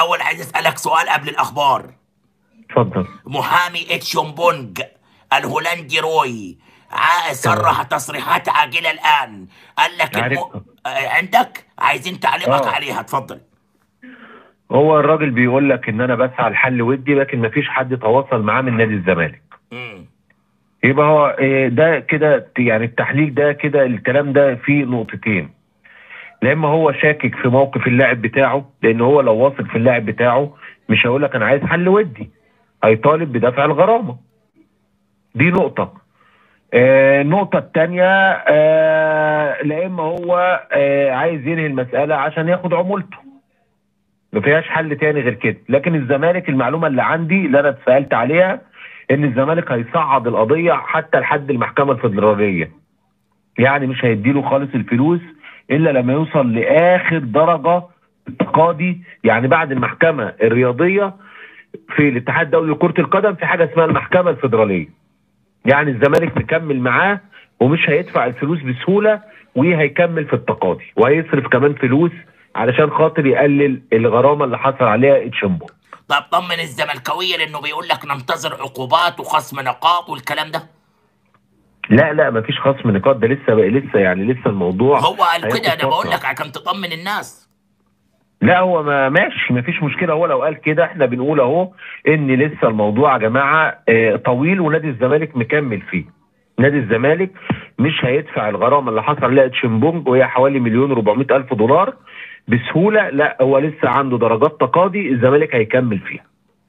الاول عايز اسالك سؤال قبل الاخبار اتفضل محامي اتشومبونج الهولندي روي ع- صرح تصريحات عاجله الان قال لك الم... عرفتها. آه، عندك عايزين تعليقك آه. عليها اتفضل هو الراجل بيقول لك ان انا بسعى لحل ودي لكن مفيش حد تواصل معاه من نادي الزمالك مم. يبقى هو إيه، ده كده يعني التحليل ده كده الكلام ده فيه نقطتين لا اما هو شاكك في موقف اللاعب بتاعه لان هو لو واثق في اللاعب بتاعه مش هيقول لك انا عايز حل ودي هيطالب بدفع الغرامه دي نقطه آه، النقطة الثانية لا إما هو آه، عايز ينهي المسألة عشان ياخد عمولته ما فيهاش حل تاني غير كده لكن الزمالك المعلومة اللي عندي اللي أنا اتسألت عليها إن الزمالك هيصعد القضية حتى لحد المحكمة الفدرالية يعني مش هيديله خالص الفلوس إلا لما يوصل لآخر درجة التقاضي يعني بعد المحكمة الرياضية في الاتحاد الدولي لكرة القدم في حاجة اسمها المحكمة الفدرالية يعني الزمالك مكمل معاه ومش هيدفع الفلوس بسهوله وهيكمل في التقاضي وهيصرف كمان فلوس علشان خاطر يقلل الغرامه اللي حصل عليها اتشمبو طب طمن الزملكاويه لانه بيقول لك ننتظر عقوبات وخصم نقاط والكلام ده لا لا مفيش خصم نقاط ده لسه لسه يعني لسه الموضوع هو قال هياخد كده انا بقول فترة. لك عشان تطمن الناس لا هو ما ماشي مفيش مشكله هو لو قال كده احنا بنقول اهو ان لسه الموضوع يا جماعه آه، طويل ونادي الزمالك مكمل فيه نادي الزمالك مش هيدفع الغرامه اللي حصل عليها تشيمبونج وهي حوالي مليون و400 الف دولار بسهوله لا هو لسه عنده درجات تقاضي الزمالك هيكمل فيها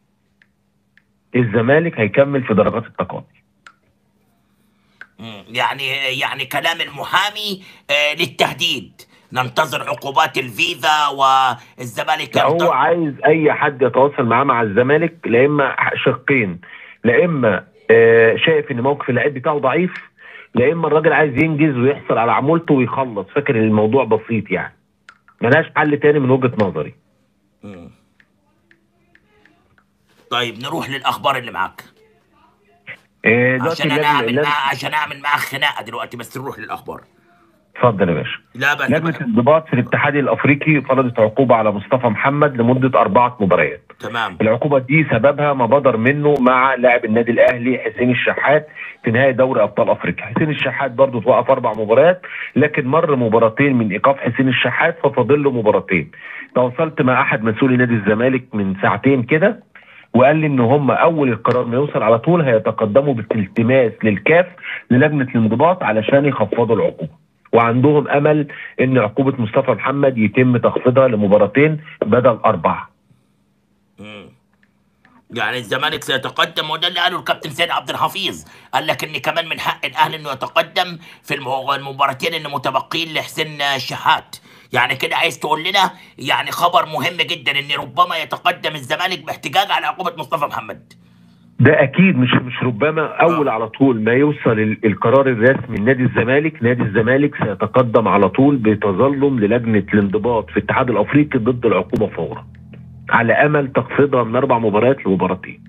الزمالك هيكمل في درجات التقاضي مم. يعني يعني كلام المحامي آه للتهديد ننتظر عقوبات الفيزا والزمالك لا هو ينتظر عايز اي حد يتواصل معاه مع الزمالك لا اما شقين لا اما آه، شايف ان موقف اللعيب بتاعه ضعيف لا اما الراجل عايز ينجز ويحصل على عمولته ويخلص فاكر ان الموضوع بسيط يعني ملهاش حل تاني من وجهة نظري مم. طيب نروح للاخبار اللي معاك آه، دلوقتي عشان انا اللجنة- اعمل اللجنة- معاه عشان اعمل معاه خناقه دلوقتي بس نروح للاخبار اتفضل يا باشا لا بس لجنة الانضباط في الاتحاد الافريقي فرضت عقوبة على مصطفى محمد لمدة اربعة مباريات تمام العقوبة دي سببها ما بدر منه مع لاعب النادي الاهلي حسين الشحات في نهائي دوري ابطال افريقيا، حسين الشحات برضه توقف اربع مباريات لكن مر مباراتين من ايقاف حسين الشحات ففاضل له مباراتين. تواصلت مع احد مسؤولي نادي الزمالك من ساعتين كده وقال لي ان هم اول القرار ما يوصل على طول هيتقدموا بالالتماس للكاف للجنه الانضباط علشان يخفضوا العقوبه. وعندهم امل ان عقوبه مصطفى محمد يتم تخفيضها لمباراتين بدل اربعه. مم. يعني الزمالك سيتقدم وده اللي قاله الكابتن سيد عبد الحفيظ قال لك ان كمان من حق الاهلي انه يتقدم في المو- المباراتين اللي متبقين لحسين الشحات يعني كده عايز تقول لنا يعني خبر مهم جدا ان ربما يتقدم الزمالك باحتجاج على عقوبه مصطفى محمد ده اكيد مش مش ربما اول على طول ما يوصل ال- القرار الرسمي لنادي الزمالك نادي الزمالك سيتقدم على طول بتظلم للجنه الانضباط في الاتحاد الافريقي ضد العقوبه فورا على امل تخفيضها من اربع مباريات لمباراتين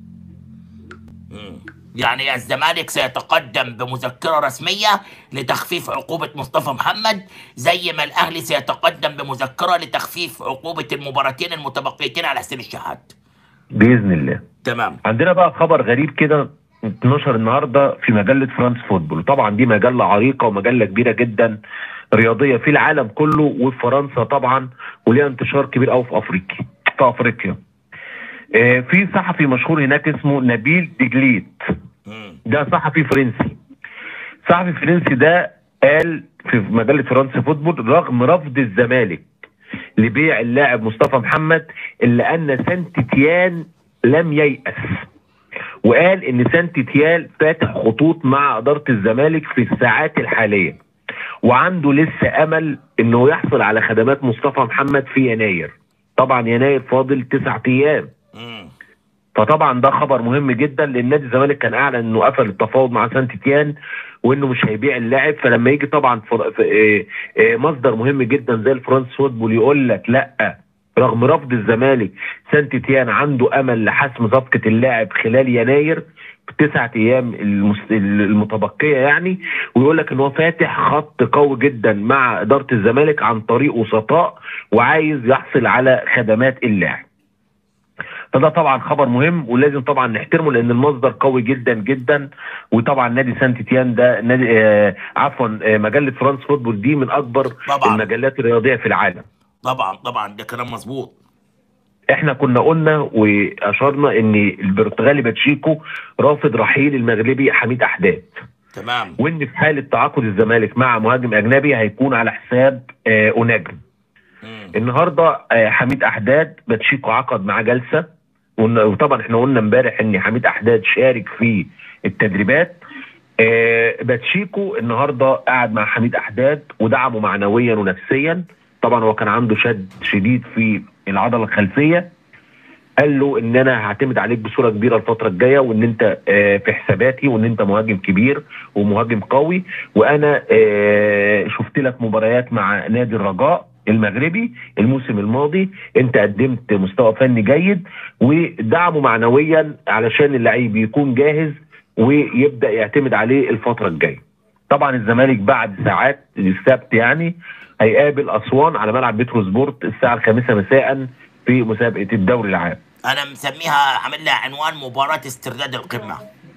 مم. يعني الزمالك سيتقدم بمذكرة رسمية لتخفيف عقوبة مصطفى محمد زي ما الأهلي سيتقدم بمذكرة لتخفيف عقوبة المباراتين المتبقيتين على حسين الشحات باذن الله تمام عندنا بقى خبر غريب كده اتنشر النهارده في مجله فرانس فوتبول طبعا دي مجله عريقه ومجله كبيره جدا رياضيه في العالم كله وفي فرنسا طبعا وليها انتشار كبير قوي في افريقيا في افريقيا آه، في صحفي مشهور هناك اسمه نبيل ديجليت مم. ده صحفي فرنسي صحفي فرنسي ده قال في مجله فرنسا فوتبول رغم رفض الزمالك لبيع اللاعب مصطفى محمد الا ان سانت تيان لم ييأس وقال ان سانت تيان فاتح خطوط مع اداره الزمالك في الساعات الحاليه وعنده لسه امل انه يحصل على خدمات مصطفى محمد في يناير طبعا يناير فاضل تسعة ايام مم. فطبعا ده خبر مهم جدا لان نادي الزمالك كان اعلن انه قفل التفاوض مع سانت تيان وانه مش هيبيع اللاعب فلما يجي طبعا فر... ف... إيه... إيه مصدر مهم جدا زي الفرنس فوتبول يقول لك لا رغم رفض الزمالك سانت تيان عنده امل لحسم صفقه اللاعب خلال يناير تسعة ايام المس... المتبقيه يعني ويقول لك ان هو فاتح خط قوي جدا مع اداره الزمالك عن طريق وسطاء وعايز يحصل على خدمات اللاعب فده طبعا خبر مهم ولازم طبعا نحترمه لان المصدر قوي جدا جدا وطبعا نادي سانت تيان ده نادي آه عفوا آه مجله فرانس فوتبول دي من اكبر طبعا. المجلات الرياضيه في العالم طبعا طبعا ده كلام مظبوط احنا كنا قلنا واشرنا ان البرتغالي باتشيكو رافض رحيل المغربي حميد احداد تمام وان في حاله تعاقد الزمالك مع مهاجم اجنبي هيكون على حساب آه اوناجم مم. النهارده آه حميد احداد باتشيكو عقد معاه جلسه وإن- وطبعا احنا قلنا امبارح ان حميد احداد شارك في التدريبات آه باتشيكو النهارده قعد مع حميد احداد ودعمه معنويا ونفسيا طبعا هو كان عنده شد شديد في العضله الخلفيه قال له ان انا هعتمد عليك بصوره كبيره الفتره الجايه وان انت آه، في حساباتي وان انت مهاجم كبير ومهاجم قوي وانا آه، شفت لك مباريات مع نادي الرجاء المغربي الموسم الماضي انت قدمت مستوى فني جيد ودعمه معنويا علشان اللعيب يكون جاهز ويبدا يعتمد عليه الفتره الجايه طبعا الزمالك بعد ساعات السبت يعني هيقابل اسوان على ملعب بترو سبورت الساعه الخامسة مساء في مسابقه الدوري العام انا مسميها عامل لها عنوان مباراة استرداد القمة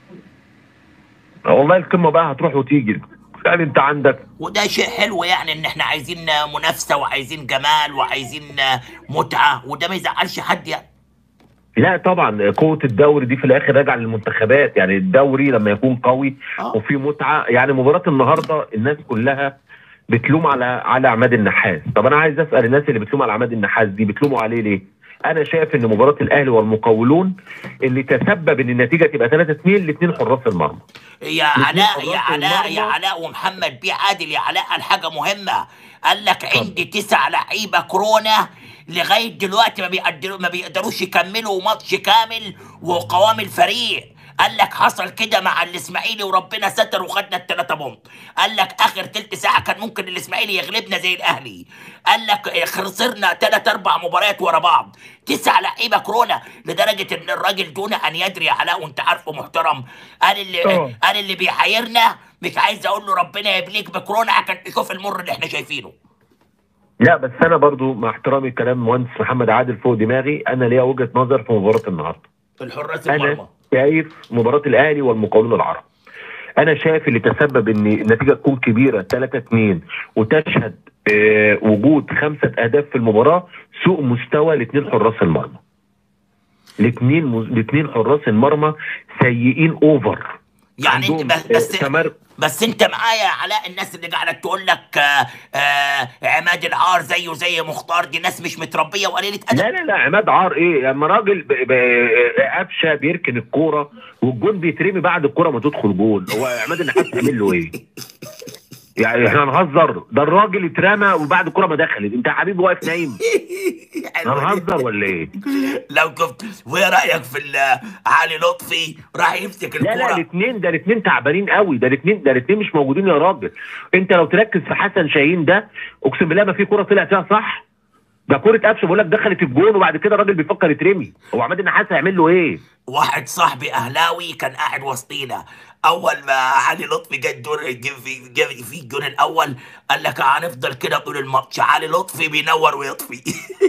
والله القمه بقى هتروح وتيجي يعني انت عندك وده شيء حلو يعني ان احنا عايزين منافسة وعايزين جمال وعايزين متعة وده ما يزعلش حد يعني لا طبعا قوه الدوري دي في الاخر راجعه للمنتخبات يعني الدوري لما يكون قوي اه وفي متعه يعني مباراه النهارده الناس كلها بتلوم على على عماد النحاس طب انا عايز اسال الناس اللي بتلوم على عماد النحاس دي بتلوموا عليه ليه انا شايف ان مباراه الاهلي والمقاولون اللي تسبب ان النتيجه تبقى 3 2 الاثنين حراس المرمى يا علاء حراس يا علاء يا المرمى. علاء ومحمد بيه عادل يا علاء قال حاجة مهمة قال لك عندي تسع لعيبة كورونا لغاية دلوقتي ما بيقدروا ما بيقدروش يكملوا ماتش كامل وقوام الفريق قال لك حصل كده مع الاسماعيلي وربنا ستر وخدنا الثلاثة بونت قال لك اخر تلت ساعة كان ممكن الاسماعيلي يغلبنا زي الاهلي قال لك خسرنا ثلاث اربع مباريات ورا بعض تسع لعيبة كورونا لدرجة ان الراجل دون ان يدري علاء وانت عارفه محترم قال اللي اه. قال اللي بيحيرنا مش عايز اقول له ربنا يبليك بكورونا عشان تشوف المر اللي احنا شايفينه لا بس انا برضو مع احترامي كلام مهندس محمد عادل فوق دماغي انا ليا وجهه نظر في مباراه النهارده الحراس انا المرمى شايف مباراه الاهلي والمقاولون العرب انا شايف اللي تسبب ان النتيجه تكون كبيره 3 2 وتشهد آه وجود خمسه اهداف في المباراه سوء مستوى الاثنين حراس المرمى الاثنين مز... الاثنين حراس المرمى سيئين اوفر يعني انت عندهم، بس آه، بس, تمر... بس انت معايا يا علاء الناس اللي قاعده تقول لك آه آه عماد العار زيه زي مختار دي ناس مش متربيه وقليله ادب لا لا لا عماد عار ايه لما راجل ب... ب... قفشه بيركن الكوره والجون بيترمي بعد الكوره ما تدخل جول هو عماد النحاس عامل له ايه؟ يعني احنا هنهزر ده الراجل اترمى وبعد الكوره ما دخلت انت يا حبيبي واقف نايم هنهزر ولا ايه؟ لو شفت وايه رايك في ال- علي لطفي راح يمسك لا لا الكوره الاثنين ده الاثنين تعبانين قوي ده الاثنين ده الاثنين مش موجودين يا راجل انت لو تركز في حسن شاهين ده اقسم بالله ما في كوره طلع فيها صح ده كوره قفشه بقول لك دخلت الجون وبعد كده الراجل بيفكر يترمي هو عماد النحاس هيعمل له ايه؟ واحد صاحبي اهلاوي كان قاعد وسطينا اول ما علي لطفي جه الدور جه في جه في الجون الاول قال لك هنفضل كده طول الماتش علي لطفي بينور ويطفي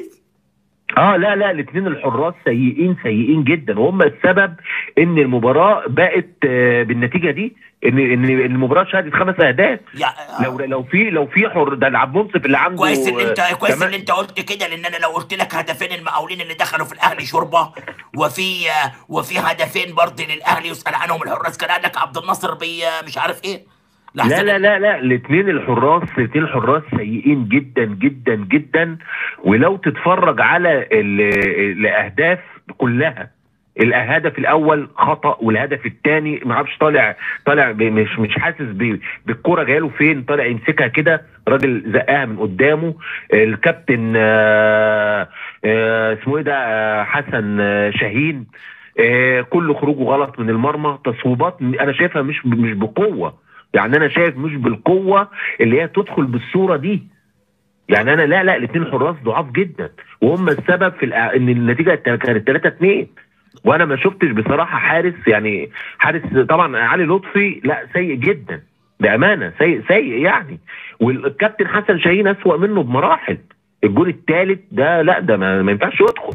اه لا لا الاثنين الحراس سيئين سيئين جدا وهم السبب ان المباراه بقت آه، بالنتيجه دي ان ان المباراه شهدت خمس اهداف يا لو لو في لو في حر ده عبد المنصف اللي عنده كويس ان انت آه، كويس كمان- ان انت قلت كده لان انا لو قلت لك هدفين المقاولين اللي دخلوا في الاهلي شوربه وفي وفي هدفين برضه للاهلي يسال عنهم الحراس كان قال لك عبد الناصر بي مش عارف ايه لا لحسن- لا لا لا الاثنين الحراس الاثنين الحراس سيئين جدا جدا جدا ولو تتفرج على ال- الاهداف كلها الهدف الاول خطا والهدف الثاني ما اعرفش طالع طالع ب- مش مش حاسس ب- بالكره جايه له فين طالع يمسكها كده راجل زقها من قدامه الكابتن آه، آه، اسمه ايه ده آه، حسن آه، شاهين آه، كل خروجه غلط من المرمى تصويبات انا شايفها مش مش بقوه يعني انا شايف مش بالقوه اللي هي تدخل بالصوره دي يعني انا لا لا الاثنين حراس ضعاف جدا وهم السبب في الأ- ان النتيجه كانت 3 2 وانا ما شفتش بصراحه حارس يعني حارس طبعا علي لطفي لا سيء جدا بامانه سيء سيء يعني والكابتن حسن شاهين اسوأ منه بمراحل الجول الثالث ده لا ده ما, ما ينفعش يدخل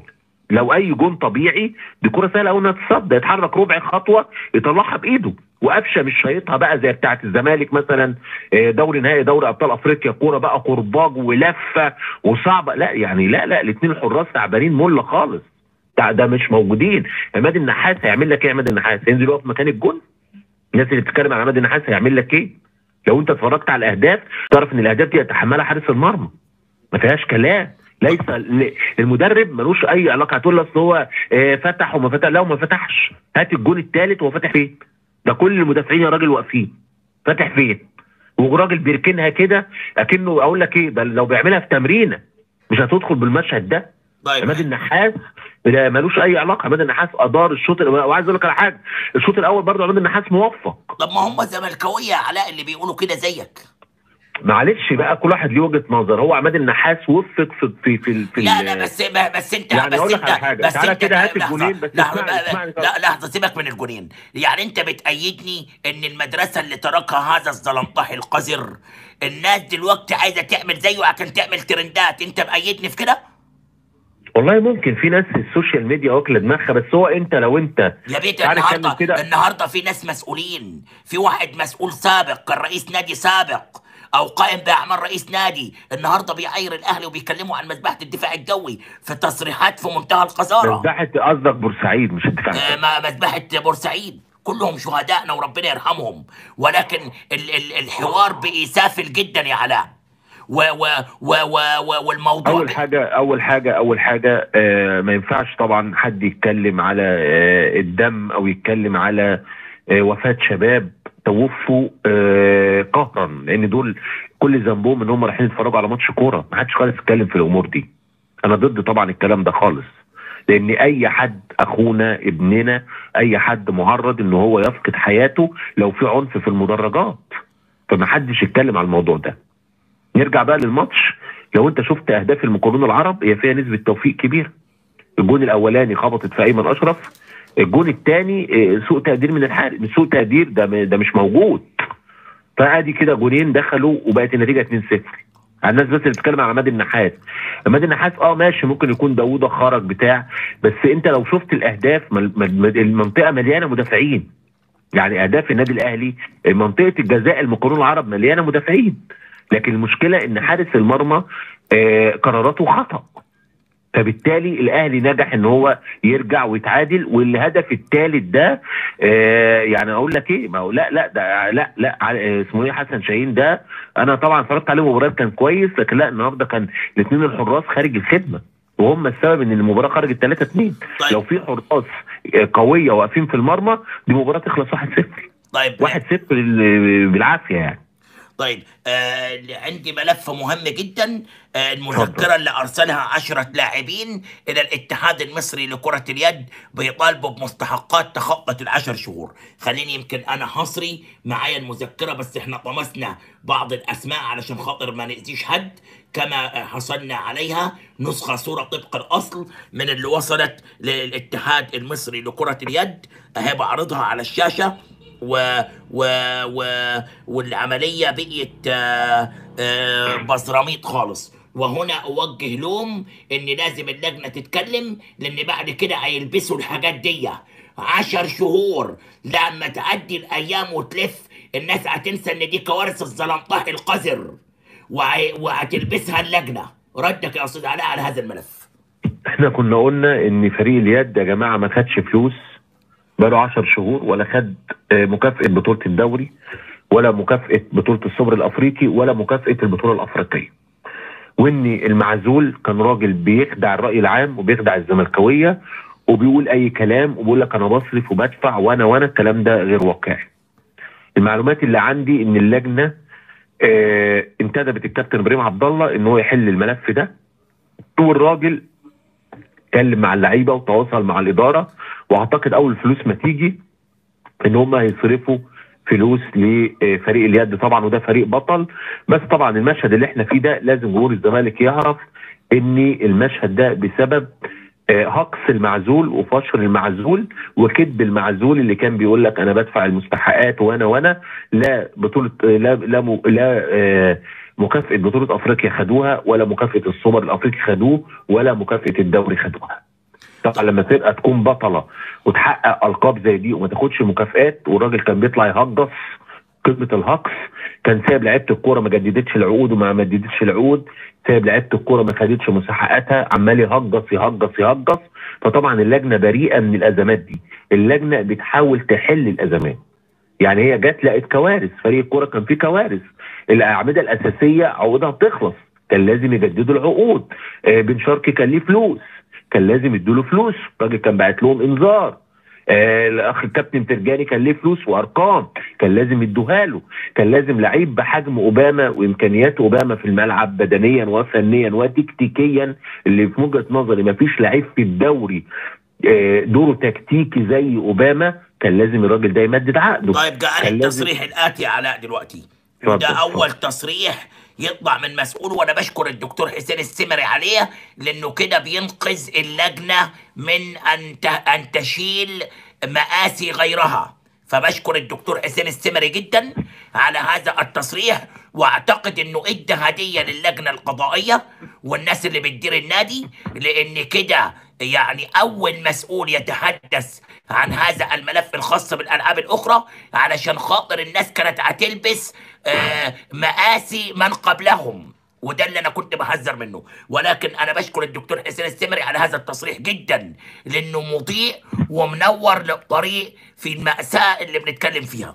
لو اي جون طبيعي دي كره سهله قوي انها تصد يتحرك ربع خطوه يطلعها بايده وقفشه مش شايطها بقى زي بتاعه الزمالك مثلا آه، دوري نهائي دوري ابطال افريقيا كوره بقى قرباج ولفه وصعبه لا يعني لا لا الاثنين الحراس تعبانين مله خالص ده, ده مش موجودين عماد النحاس هيعمل لك ايه عماد النحاس ينزل يقف مكان الجون الناس اللي بتتكلم عن عماد النحاس هيعمل لك ايه لو انت اتفرجت على الاهداف تعرف ان الاهداف دي يتحملها حارس المرمى ما فيهاش كلام ليس المدرب ملوش اي علاقه هتقول لي اصل هو آه، فتح وما فتح لا وما فتحش هات الجون الثالث وهو فاتح فين ده كل المدافعين يا راجل واقفين فاتح فين وراجل بيركنها كده اكنه اقول لك ايه ده لو بيعملها في تمرينه مش هتدخل بالمشهد ده طيب عماد النحاس ده ملوش اي علاقه عماد النحاس ادار الشوط وعايز اقول لك على حاجه الشوط الاول برضه عماد النحاس موفق طب ما هم زملكاويه يا علاء اللي بيقولوا كده زيك معلش بقى كل واحد ليه وجهه نظر هو عماد النحاس وفق في في في, في لا ال- لا بس بس انت يعني بس أقول لك انت على حاجة. بس تعالى انت كده هات لحظة. الجونين، بس لحظة اسمعني- اسمعني طبعا. لا لحظه سيبك من الجونين يعني انت بتأيدني ان المدرسه اللي تركها هذا الزلمطاح القذر الناس دلوقتي عايزه تعمل زيه عشان تعمل ترندات انت مأيدني في كده والله ممكن في ناس السوشيال ميديا واكله دماغها بس هو انت لو انت يا بيت تعالى نتكلم النهارده كده. النهارده في ناس مسؤولين في واحد مسؤول سابق كان رئيس نادي سابق او قائم باعمال رئيس نادي النهارده بيعاير الاهلي وبيكلموا عن مذبحه الدفاع الجوي في تصريحات في منتهى القذاره مذبحه قصدك بورسعيد مش الدفاع آه، ما- مذبحة بورسعيد كلهم شهدائنا وربنا يرحمهم ولكن ال ال الحوار بقي سافل جدا يا علاء و و و و و والموضوع اول ب- حاجه اول حاجه اول حاجه آه ما ينفعش طبعا حد يتكلم على آه الدم او يتكلم على آه وفاه شباب توفوا آه قهرا لان دول كل ذنبهم ان هم رايحين يتفرجوا على ماتش كوره ما حدش خالص يتكلم في الامور دي انا ضد طبعا الكلام ده خالص لان اي حد اخونا ابننا اي حد معرض ان هو يفقد حياته لو في عنف في المدرجات فما حدش يتكلم على الموضوع ده نرجع بقى للماتش لو انت شفت اهداف المقاولون العرب هي فيها نسبه توفيق كبيره الجون الاولاني خبطت في ايمن اشرف الجون الثاني سوء تقدير من الحارس سوء تقدير ده م- ده مش موجود فادي كده جونين دخلوا وبقت النتيجه 2-0 على الناس بس اللي بتتكلم عن عماد النحاس عماد النحاس اه ماشي ممكن يكون داوودة خرج بتاع بس انت لو شفت الاهداف مل- مل- المنطقه مليانه مدافعين يعني اهداف النادي الاهلي منطقه الجزاء المقاولون العرب مليانه مدافعين لكن المشكله ان حارس المرمى آه قراراته خطا فبالتالي الاهلي نجح ان هو يرجع ويتعادل والهدف الثالث ده آه يعني اقول لك ايه ما هو لا لا ده لا لا آه، اسمه ايه حسن شاهين ده انا طبعا اتفرجت عليه مباريات كان كويس لكن لا النهارده كان الاثنين الحراس خارج الخدمه وهم السبب ان المباراه خرجت 3 2 طيب. لو في حراس آه، قويه واقفين في المرمى دي مباراه تخلص 1 0 طيب 1 0 بالعافيه يعني طيب آه عندي ملف مهم جدا آه المذكرة اللي أرسلها عشرة لاعبين إلى الاتحاد المصري لكرة اليد بيطالبوا بمستحقات تخطت العشر شهور خليني يمكن أنا حصري معايا المذكرة بس إحنا طمسنا بعض الأسماء علشان خاطر ما نأذيش حد كما آه، حصلنا عليها نسخة صورة طبق الأصل من اللي وصلت للاتحاد المصري لكرة اليد أهي بعرضها على الشاشة و و و والعمليه بقيت آه، آه، بزراميط خالص وهنا اوجه لهم ان لازم اللجنه تتكلم لان بعد كده هيلبسوا الحاجات دي عشر شهور لما تعدي الايام وتلف الناس هتنسى ان دي كوارث الزلمطاح القذر وهي- وهتلبسها اللجنه ردك يا استاذ علاء على هذا الملف احنا كنا قلنا ان فريق اليد يا جماعه ما خدش فلوس بقاله 10 شهور ولا خد آه، مكافاه بطوله الدوري ولا مكافاه بطوله السوبر الافريقي ولا مكافاه البطوله الافريقيه وان المعزول كان راجل بيخدع الراي العام وبيخدع الزملكاويه وبيقول اي كلام وبيقول لك انا بصرف وبدفع وانا وانا الكلام ده غير واقعي المعلومات اللي عندي ان اللجنه آه انتدبت الكابتن ابراهيم عبد الله ان هو يحل الملف ده والراجل اتكلم مع اللعيبه وتواصل مع الاداره واعتقد اول فلوس ما تيجي ان هم هيصرفوا فلوس لفريق اليد طبعا وده فريق بطل بس طبعا المشهد اللي احنا فيه ده لازم جمهور الزمالك يعرف ان المشهد ده بسبب آه، هقص المعزول وفشر المعزول وكذب المعزول اللي كان بيقول لك انا بدفع المستحقات وانا وانا لا بطوله آه، لا لا م- لا آه، مكافاه بطوله افريقيا خدوها ولا مكافاه السوبر الافريقي خدوه ولا مكافاه الدوري خدوها. طبعا لما فرقه تكون بطله وتحقق القاب زي دي وما تاخدش مكافآت والراجل كان بيطلع يهجص قمه الهجص كان سايب لعيبه الكوره ما جددتش العقود وما مددتش العقود سايب لعيبه الكوره ما خدتش مستحقاتها عمال يهجص يهجص يهجص فطبعا اللجنه بريئه من الازمات دي اللجنه بتحاول تحل الازمات يعني هي جت لقت كوارث فريق الكوره كان فيه كوارث الاعمده الاساسيه عقودها بتخلص كان لازم يجددوا العقود آه بن شرقي كان ليه فلوس كان لازم يدوا له فلوس الراجل كان باعت لهم انذار آه الاخ الكابتن ترجاني كان ليه فلوس وارقام كان لازم يدوها له كان لازم لعيب بحجم اوباما وامكانيات اوباما في الملعب بدنيا وفنيا وتكتيكيا اللي في وجهه نظري ما فيش لعيب في الدوري آه دوره تكتيكي زي اوباما كان لازم الراجل ده يمدد عقده طيب جاءني كان لازم- التصريح الاتي علاء دلوقتي اتفضل، وده اتفضل. اول تصريح يطلع من مسؤول وانا بشكر الدكتور حسين السمري عليه لانه كده بينقذ اللجنه من ان ت- ان تشيل مآسي غيرها فبشكر الدكتور حسين السمري جدا على هذا التصريح واعتقد انه ادى هديه للجنه القضائيه والناس اللي بتدير النادي لان كده يعني اول مسؤول يتحدث عن هذا الملف الخاص بالالعاب الاخرى علشان خاطر الناس كانت هتلبس آه، مآسي من قبلهم وده اللي انا كنت بحذر منه ولكن انا بشكر الدكتور حسين السمري على هذا التصريح جدا لانه مضيء ومنور للطريق في المأساة اللي بنتكلم فيها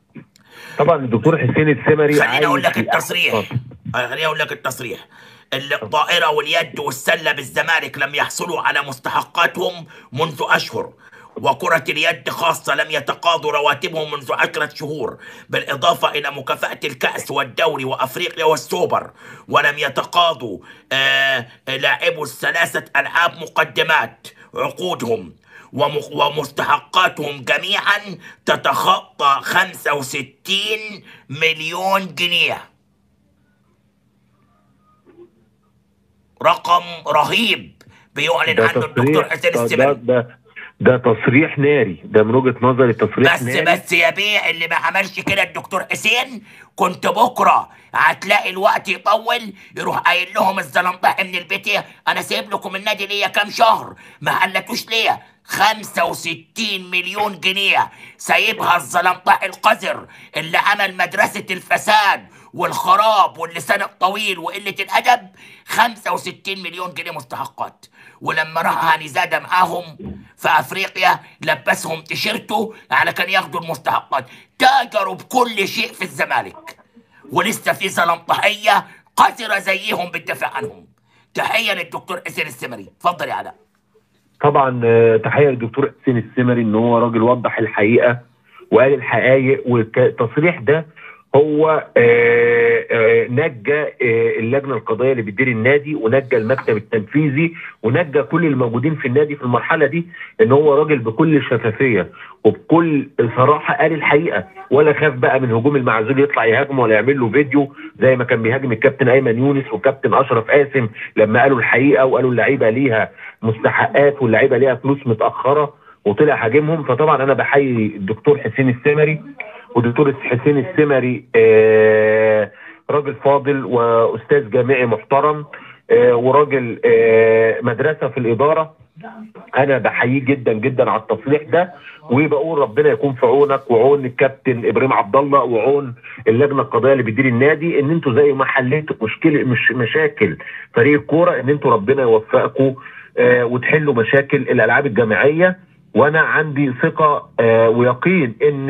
طبعا الدكتور حسين السمري خليني اقول لك عايز- التصريح اتفضل. آه، خليني اقول لك التصريح الطائرة واليد والسلة بالزمالك لم يحصلوا على مستحقاتهم منذ أشهر وكرة اليد خاصة لم يتقاضوا رواتبهم منذ عشرة شهور بالإضافة إلى مكافأة الكأس والدوري وأفريقيا والسوبر ولم يتقاضوا آه لاعبو الثلاثة ألعاب مقدمات عقودهم ومخ- ومستحقاتهم جميعا تتخطى 65 مليون جنيه رقم رهيب بيعلن ده عنه الدكتور حسين ده, السمري ده ده تصريح ناري ده من وجهه نظري تصريح بس ناري بس يا بيه اللي ما عملش كده الدكتور حسين كنت بكره هتلاقي الوقت يطول يروح قايل لهم الزلمطاحي من البيت إيه؟ انا سايب لكم النادي ليا كام شهر ما قلتوش ليا 65 مليون جنيه سايبها الزلمطاحي القذر اللي عمل مدرسه الفساد والخراب واللسان الطويل وقله الادب 65 مليون جنيه مستحقات ولما راح هاني زاده معاهم في افريقيا لبسهم تيشيرته على كان ياخدوا المستحقات تاجروا بكل شيء في الزمالك ولسه في زلمطحيه قذره زيهم بتدافع عنهم تحيه للدكتور حسين السمري اتفضل يا علاء طبعا آه، تحيه للدكتور حسين السمري ان هو راجل وضح الحقيقه وقال الحقائق والتصريح ده هو آه، آه، نجى آه، اللجنه القضائيه اللي بتدير النادي ونجى المكتب التنفيذي ونجى كل الموجودين في النادي في المرحله دي ان هو راجل بكل شفافيه وبكل صراحه قال الحقيقه ولا خاف بقى من هجوم المعزول يطلع يهاجمه ولا يعمل له فيديو زي ما كان بيهاجم الكابتن ايمن يونس والكابتن اشرف قاسم لما قالوا الحقيقه وقالوا اللعيبه ليها مستحقات واللعيبه ليها فلوس متاخره وطلع هاجمهم فطبعا انا بحيي الدكتور حسين السمري والدكتور حسين السمري آه راجل فاضل واستاذ جامعي محترم آه وراجل آه مدرسه في الاداره انا بحييه جدا جدا على التصريح ده وبقول ربنا يكون في عونك وعون الكابتن ابراهيم عبد الله وعون اللجنه القضائيه اللي بيدير النادي ان انتوا زي ما حليتوا مشكله مش مشاكل فريق الكوره ان انتوا ربنا يوفقكم آه وتحلوا مشاكل الالعاب الجامعيه وانا عندي ثقه آه ويقين ان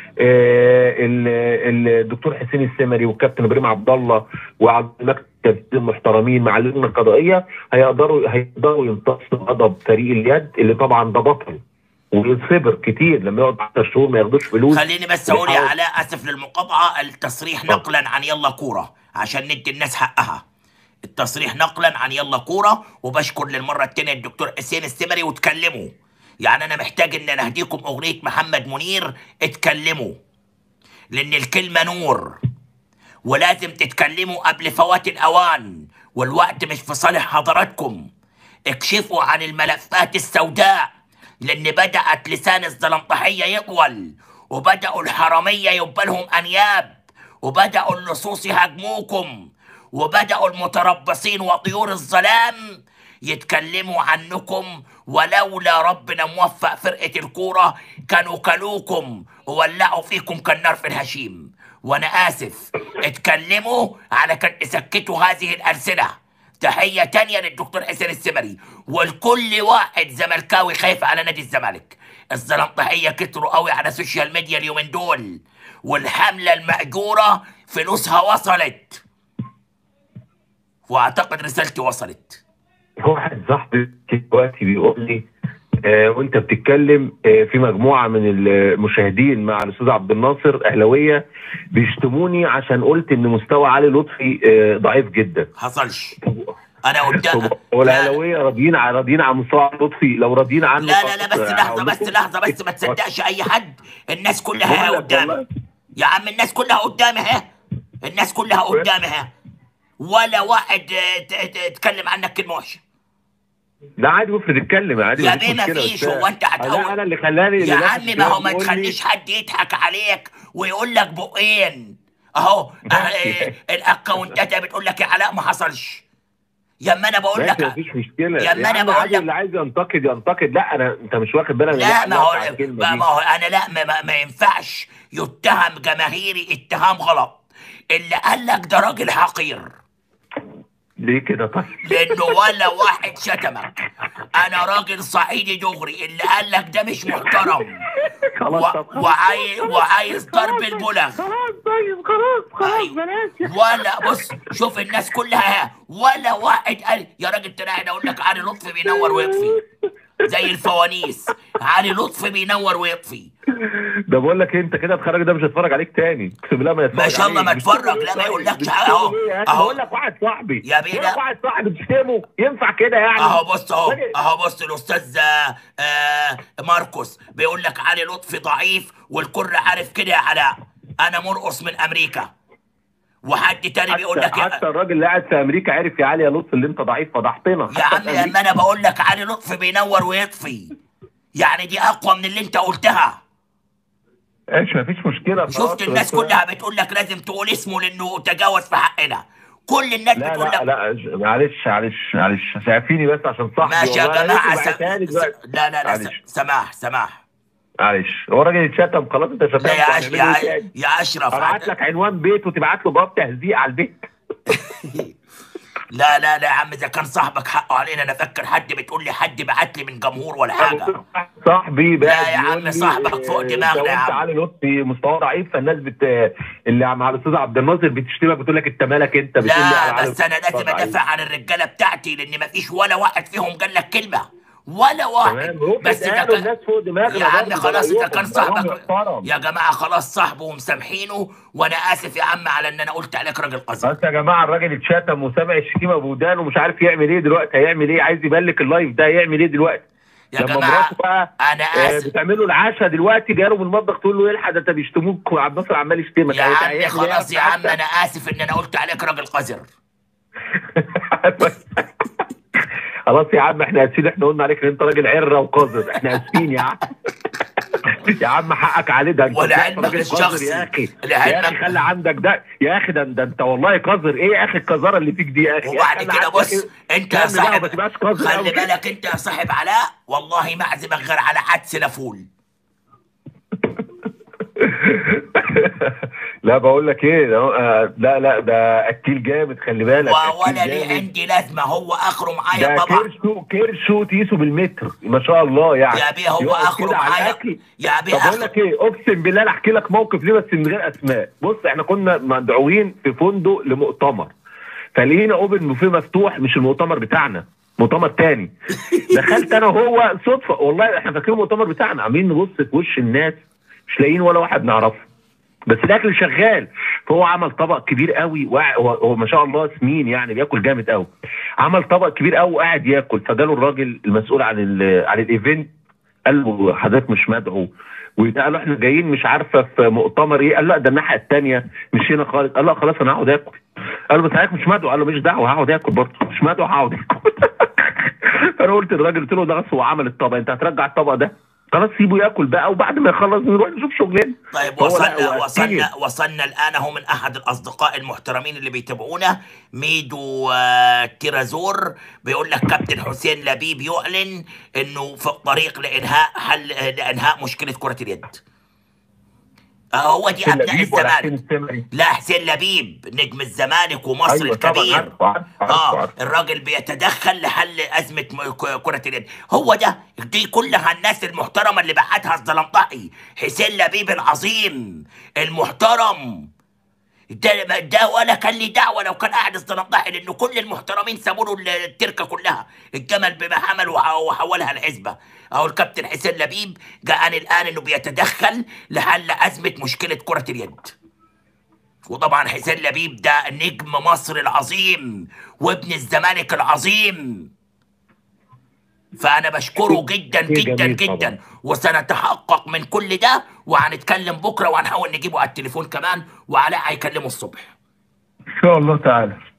آه ال- الدكتور حسين السمري والكابتن ابراهيم عبد الله وعبد المكتب المحترمين مع اللجنه القضائيه هيقدروا هيقدروا يمتصوا غضب فريق اليد اللي طبعا ده بطل ويصبر كتير لما يقعد 10 شهور ما ياخدوش فلوس خليني بس اقول يا ويحاول- علاء اسف للمقاطعه التصريح اتفضل. نقلا عن يلا كوره عشان ندي الناس حقها التصريح نقلا عن يلا كوره وبشكر للمره الثانيه الدكتور حسين السمري وتكلموا يعني انا محتاج ان انا اهديكم اغنيه محمد منير اتكلموا لان الكلمه نور ولازم تتكلموا قبل فوات الاوان والوقت مش في صالح حضراتكم اكشفوا عن الملفات السوداء لان بدات لسان الزلمطحيه يطول وبداوا الحراميه يبقى لهم انياب وبداوا اللصوص يهاجموكم وبداوا المتربصين وطيور الظلام يتكلموا عنكم ولولا ربنا موفق فرقة الكورة كانوا كلوكم وولعوا فيكم كالنار في الهشيم وانا اسف اتكلموا على كان تسكتوا هذه الألسنة تحية تانية للدكتور حسين السمري والكل واحد زملكاوي خايف على نادي الزمالك الزلمطحية كتروا قوي على السوشيال ميديا اليومين دول والحملة المأجورة فلوسها وصلت واعتقد رسالتي وصلت واحد صاحبي دلوقتي بيقول لي آه وانت بتتكلم آه في مجموعه من المشاهدين مع الاستاذ عبد الناصر اهلاويه بيشتموني عشان قلت ان مستوى علي لطفي آه ضعيف جدا حصلش انا قدام والاهلاويه راضيين على راضيين على مستوى علي لطفي لو راضيين عنه لا لا لا فقط، بس آه، لحظة هقول بس لكم- لحظة بس ما تصدقش أي حد الناس كلها بقول ها لك قدامي والله. يا عم الناس كلها قدامي ها الناس كلها قدامي ها ولا واحد آه، ت- ت- اتكلم عنك كلمة وحشة لا عادي افرض اتكلم عادي يا مفيش بيه مشكلة، مفيش، بس- هو أنت هتقول- لا انا اللي خلاني يا اللي عم ناس ما هو ما بتقول لي- تخليش حد يضحك عليك ويقول لك بقين اهو آه، آه، الاكونتات بتقول لك يا علاء ما حصلش يا اما انا بقول ماشي لك مفيش مشكله يا أما أنا عم بقول عادي لك- اللي عايز ينتقد ينتقد لا انا انت مش واخد بالك أنا لا ليه ما هو علقت على الكلمة ما دي؟ ما هو انا لا ما, ما, ما ينفعش يتهم جماهيري اتهام غلط اللي قال لك ده راجل حقير ليه كده طيب لانه ولا واحد شتمك انا راجل صعيدي دغري اللي قال لك ده مش محترم خلاص طب و... خلاص. وعاي... وعايز ضرب البلغ خلاص طيب خلاص خلاص أيوة. بلاش ولا بص شوف الناس كلها ها ولا واحد قال يا راجل تلاقي اقول لك علي لطفي بينور ويطفي زي الفوانيس علي لطفي بينور ويطفي ده بقول لك إيه، انت كده اتخرج ده مش هتفرج عليك تاني اقسم بالله ما يتفرج ما شاء الله ما عليك. اتفرج، بتشتمه لا ما إيه يقولكش طيب؟ أهو، بتشتمه إيه يا أخي؟ أهو. بقول لك واحد صاحبي يا بيه بقول لا. لك واحد صاحبي بتشتمه ينفع كده يعني اهو بص اهو راجل- اهو بص الاستاذ آه، آه، ماركوس بيقول لك علي لطفي ضعيف والكل عارف كده يا علاء انا مرقص من امريكا وحد تاني بيقول حتى, لك يا, حتى الراجل اللي قاعد في امريكا عارف يا علي يا لطفي اللي انت ضعيف فضحتنا يا حتى عم في أمريكا. لما انا بقول لك علي لطفي بينور ويطفي يعني دي اقوى من اللي انت قلتها ماشي مفيش مشكله شفت خلاص. الناس كلها بتقول لك لازم تقول اسمه لانه تجاوز في حقنا كل الناس لا بتقول لا لك لا معلش معلش معلش سعفيني بس عشان صاحبي ماشي يا والله أنا جماعه لسه س... بعتها س... دلوقتي. لا لا لا س... معلش سماح سماح معلش هو الراجل اتشتم خلاص انت شتمت لا يا أش... هنعمل يا, إيه ع- تاني؟ يا اشرف ابعت لك عنوان بيت وتبعت له باب تهزيق على البيت لا لا لا يا عم اذا كان صاحبك حقه علينا انا فاكر حد بتقول لي حد بعت لي من جمهور ولا حاجه صاحبي بقى لا يا عم بيقول لي، صاحبك فوق آه، دماغنا لو يا انت عم. علي لطفي مستواه ضعيف فالناس بت اللي مع الاستاذ عبد الناصر بتشتمك بتقول لك انت مالك انت بتقول لي على لا علي بس انا لطفي لازم ضعيف. ادافع عن الرجاله بتاعتي لان مفيش ولا واحد فيهم قال لك كلمه ولا واحد تمام روح بس اذا قالوا كان الناس فوق دماغنا يا عم برضه، خلاص ده اذا كان رأيهم، صاحبك محترم. يا جماعه خلاص صاحبه ومسامحينه وانا اسف يا عم على ان انا قلت عليك راجل قذر بس يا جماعه الراجل اتشتم وسامع الشتيمه بودانه ومش عارف يعمل ايه دلوقتي هيعمل ايه عايز يبلك اللايف ده هيعمل ايه دلوقتي يا لما جماعه مراته بقى انا آه، اسف بتعمل له العشاء دلوقتي جاله من المطبخ تقول له الحق ده انت بيشتموك وعبد الناصر عمال يشتمك يا هيعمل عم إيه خلاص يا عم حتى؟ انا اسف ان انا قلت عليك راجل قذر خلاص يا عم احنا اسفين احنا قلنا عليك ان انت راجل عره وقذر احنا اسفين يا عم يا عم حقك عليه ده انت ولعلمك طلعت راجل قذر الشخصي. يا اخي يا لعلمك- اخي خلي عندك ده يا اخي ده, ده انت والله قذر ايه يا اخي القذاره اللي فيك دي يا اخي وبعد خلي كده عندك بص إيه؟ انت يا كمل بقى صاحب وما تبقاش قذر خلي أوي كده. بالك انت يا صاحب علاء والله ما اعزمك غير على عدس لفول لا بقول لك ايه ده- آه، لا لا ده اكيل جامد خلي بالك ولا أكيل لي جامد. عندي لازمه هو اخره معايا ده طبعا كرشه كرشه تقيسه بالمتر ما شاء الله يعني يا بيه هو يقعد اخره كده على معايا الأكل. يا بيه طب اقول اخره لك ايه اقسم بالله انا احكي لك موقف ليه بس من غير اسماء بص احنا كنا مدعوين في فندق لمؤتمر فلقينا اوبن بوفيه مفتوح مش المؤتمر بتاعنا مؤتمر تاني دخلت انا وهو صدفه والله احنا فاكرين المؤتمر بتاعنا عاملين نبص في وش الناس مش لاقيين ولا واحد نعرفه بس الاكل شغال فهو عمل طبق كبير قوي وقع- هو هو ما شاء الله سمين يعني بياكل جامد قوي عمل طبق كبير قوي وقاعد ياكل فجاله الراجل المسؤول عن ال عن الايفنت قال له حضرتك مش مدعو وده قال له احنا جايين مش عارفه في مؤتمر ايه قال لا ده الناحيه الثانيه مش هنا خالص قال لا خلاص انا هقعد اكل قال له بس حضرتك مش مدعو قال له مش دعوه هقعد اكل برضه مش مدعو هقعد اكل فانا قلت للراجل قلت له ده بس هو عمل الطبق انت هترجع الطبق ده خلاص سيبه ياكل بقى وبعد ما يخلص نروح نشوف شغلنا طيب فهو لا، وصلنا هو وصلنا أكيد. وصلنا الان هو من احد الاصدقاء المحترمين اللي بيتابعونا ميدو آه، تيرازور بيقول لك كابتن حسين لبيب يعلن انه في الطريق لانهاء حل لانهاء مشكله كره اليد آه، هو دي حسين ابناء لبيب ولا حسين الزمالك السمري لا حسين لبيب نجم الزمالك ومصر ايوه طبعا الكبير عارفه عارفه عارفه اه عارفه الراجل بيتدخل لحل ازمه م- ك- كره اليد هو ده دي كلها الناس المحترمه اللي بعتها الزلمطحي حسين لبيب العظيم المحترم ده ده ولا كان لي دعوه لو كان قاعد الزلمطحي لانه كل المحترمين سابوا له التركه كلها الجمل بما حمل وح- وحولها الحزبه اهو الكابتن حسين لبيب جاءني الان انه بيتدخل لحل ازمه مشكله كره اليد وطبعا حسين لبيب ده نجم مصر العظيم وابن الزمالك العظيم فانا بشكره جدا شيء جدا جميل جدا طبعا. وسنتحقق من كل ده وهنتكلم بكره وهنحاول نجيبه على التليفون كمان وعلاء هيكلمه الصبح ان شاء الله تعالى